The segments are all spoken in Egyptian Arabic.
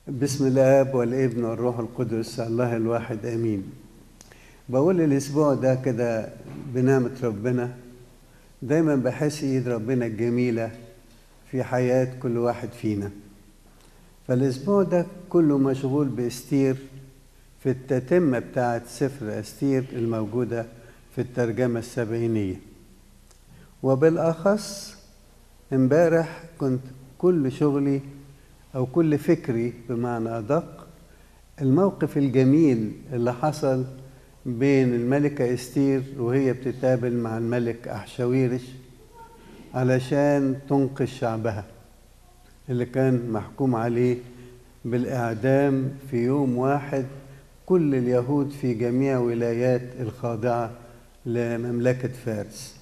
بسم الاب والابن والروح القدس الله الواحد امين بقول الاسبوع ده كده بنعمه ربنا دايما بحس ايد ربنا الجميله في حياه كل واحد فينا فالاسبوع ده كله مشغول باستير في التتمه بتاعه سفر استير الموجوده في الترجمه السبعينيه وبالاخص امبارح كنت كل شغلي أو كل فكري بمعنى أدق الموقف الجميل اللي حصل بين الملكة استير وهي بتتقابل مع الملك أحشاويرش علشان تنقذ شعبها اللي كان محكوم عليه بالإعدام في يوم واحد كل اليهود في جميع ولايات الخاضعة لمملكة فارس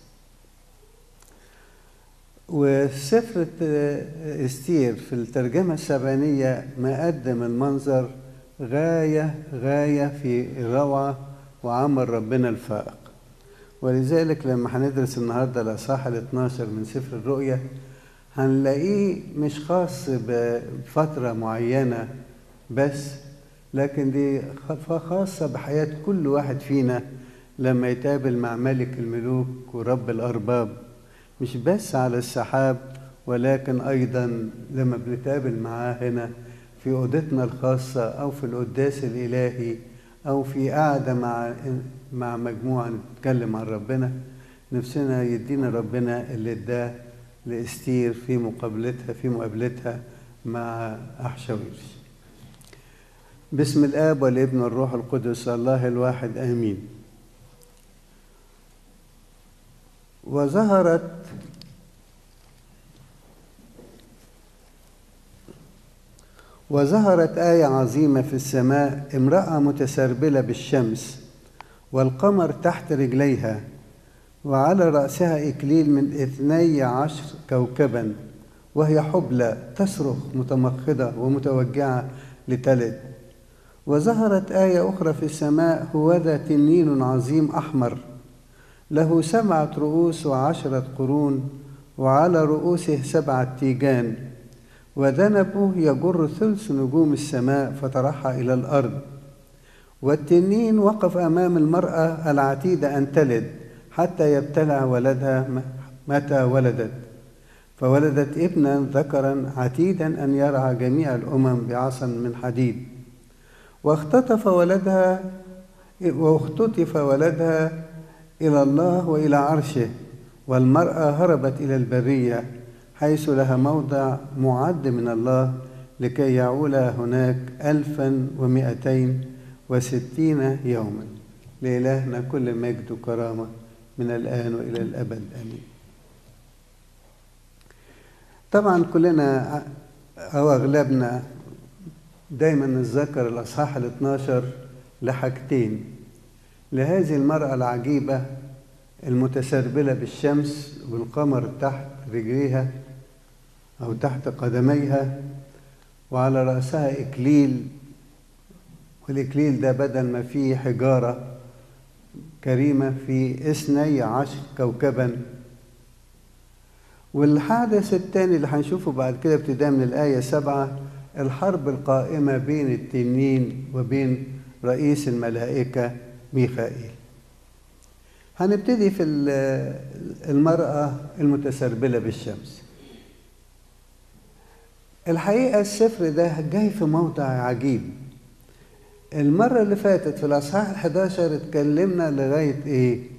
وسفر استير في الترجمة السبعينية مقدم المنظر غاية غاية في الروعة وعمل ربنا الفائق ولذلك لما هندرس النهاردة الأصحاح ال 12 من سفر الرؤيا هنلاقيه مش خاص بفترة معينة بس لكن دي خاصة بحياة كل واحد فينا لما يتقابل مع ملك الملوك ورب الأرباب مش بس على السحاب ولكن أيضا لما بنتقابل معاه هنا في أوضتنا الخاصة أو في القداس الإلهي أو في قعدة مع مع مجموعة نتكلم عن ربنا نفسنا يدينا ربنا اللي اداه لاستير في مقابلتها في مقابلتها مع أحشاويرش بسم الآب والابن والروح القدس الله الواحد آمين وظهرت وظهرت آية عظيمة في السماء امرأة متسربلة بالشمس والقمر تحت رجليها وعلى رأسها إكليل من اثني عشر كوكبا وهي حبلى تصرخ متمخضة ومتوجعة لتلد وظهرت آية أخرى في السماء هوذا تنين عظيم أحمر له سبعة رؤوس وعشرة قرون وعلى رؤوسه سبعة تيجان وذنبه يجر ثلث نجوم السماء فطرحها إلى الأرض والتنين وقف أمام المرأة العتيدة أن تلد حتى يبتلع ولدها متى ولدت فولدت ابنا ذكرا عتيدا أن يرعى جميع الأمم بعصا من حديد واختطف ولدها واختطف ولدها إلى الله وإلى عرشه والمرأة هربت إلى البرية حيث لها موضع معد من الله لكي يعول هناك ألفا ومائتين وستين يوما لإلهنا كل مجد وكرامة من الآن وإلى الأبد آمين طبعا كلنا أو أغلبنا دايما نتذكر الأصحاح ال 12 لحاجتين لهذه المرأة العجيبة المتسربلة بالشمس والقمر تحت رجليها أو تحت قدميها وعلى رأسها إكليل والإكليل ده بدل ما فيه حجارة كريمة في اثني عشر كوكبا والحادث الثاني اللي هنشوفه بعد كده ابتداء من الآية سبعة الحرب القائمة بين التنين وبين رئيس الملائكة ميخائيل هنبتدي في المرأة المتسربلة بالشمس الحقيقة السفر ده جاي في موضع عجيب المرة اللي فاتت في الأصحاح ال11 اتكلمنا لغاية إيه؟